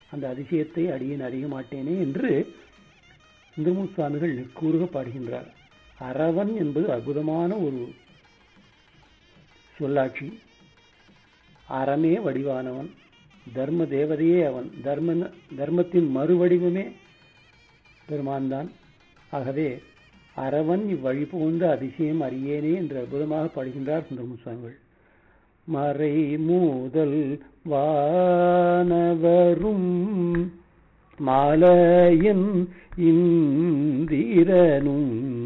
அந்த அதிசயத்தை அடியேன் அறிய மாட்டேனே என்று சுந்தரமூர்த்தி சுவாமிகள் கூறுக பாடுகின்றார் அரவன் என்பது அற்புதமான ஒரு சொல்லாட்சி அறமே வடிவானவன் தர்ம தேவதையே அவன் தர்ம தர்மத்தின் மறுவடிவமே பெருமான் தான் ஆகவே அரவன் இவ்வழி புகுந்த அதிசயம் அறியேனே என்று அற்புதமாக பாடுகின்றார் சுந்தரமூர்த்தி சுவாமிகள் மறை மூதல் வானவரும் மாலையன் இந்திரனும்